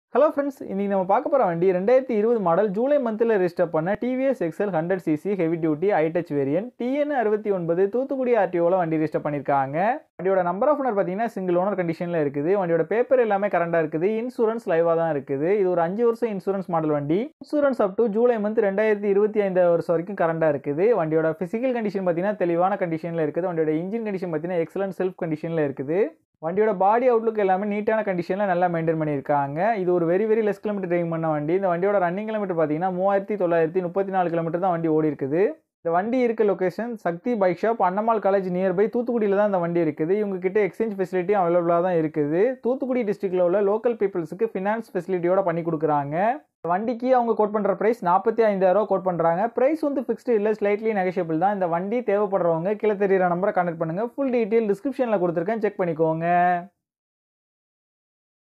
hello friends இன்னைக்கு நம்ம பார்க்க போகிற வண்டி ரெண்டாயிரத்தி இருபது மாடல் ஜூலை மந்தில் ரெஜிஸ்டர் பண்ண TVS Excel hundred CC heavy duty I touch variant TN அறுபத்தி ஒன்பது தூத்துக்குடி ஆர்டிஓவில் வண்டி ரெஜிஸ்டர் பண்ணியிருக்காங்க வண்டியோட நம்பர் ஆஃப் ஓனர் பார்த்தீங்கன்னா சிங்கிள் ஓனர் கண்டிஷனில் இருக்குது வண்டியோட பேப்பர் எல்லாமே கரண்டாக இருக்குது இன்சூரன்ஸ் லைவாக தான் இருக்குது இது ஒரு அஞ்சு வருஷம் இன்சூரன்ஸ் மாடல் வண்டி insurance up to July month ரெண்டாயிரத்தி இருபத்தி ஐந்து வருஷம் வரைக்கும் கரண்டாக இருக்குது வண்டியோட ஃபிசிக்கல் கண்டிஷன் பார்த்தீங்கன்னா தெளிவான கண்டிஷனில் இருக்குது வண்டியோட இன்ஜின் கண்டிஷன் பார்த்தீங்கன்னா எக்ஸலன்ட் செல்ஃப் கண்டிஷனில் இருக்குது வண்டியோட பாடி அவுட்லுக் எல்லாமே நீட்டான கண்டிஷனில் நல்லா மெயின்டைன் பண்ணியிருக்காங்க இது ஒரு very very less kilometre drive பண்ண வண்டி இந்த வண்டியோட ரன்னிங் கிலோமீட்டர் பார்த்தீங்கன்னா மூவாயிரத்தி தொள்ளாயிரத்தி முப்பத்தி நாலு கிலோமீட்டர் தான் வண்டி ஓடி இருக்குது இந்த வண்டி இருக்க location Sakthi bike shop Annamal college nearby தூத்துக்குடியில் தான் இந்த வண்டி இருக்குது இவங்க கிட்ட எக்ஸ்சேஞ்ச் ஃபெசிலிட்டியும் அவைலபிளாக தான் இருக்குது தூத்துக்குடி டிஸ்ட்ரிக்டில் உள்ள லோக்கல் பீப்புள்ஸுக்கு ஃபினான்ஸ் ஃபெசிலிட்டியோட பண்ணி கொடுக்குறாங்க வண்டிக்கு அவங்க கோட் பண்ணுற ப்ரைஸ் நாற்பத்தி ஐந்தாயிரம் கோட் பண்ணுறாங்க ப்ரைஸ் வந்து ஃபிக்ஸ்டு இல்லை ஸ்லைட்லி நெகஷியபிள் தான் இந்த வண்டி தேவைப்படுறவங்க கீழே தெரியிற நம்பரை கான்டெக்ட் பண்ணுங்கள் ஃபுல் டீட்டெயில் டிஸ்கிரிப்ஷனில் கொடுத்துருக்கேன் செக் பண்ணிக்கோங்க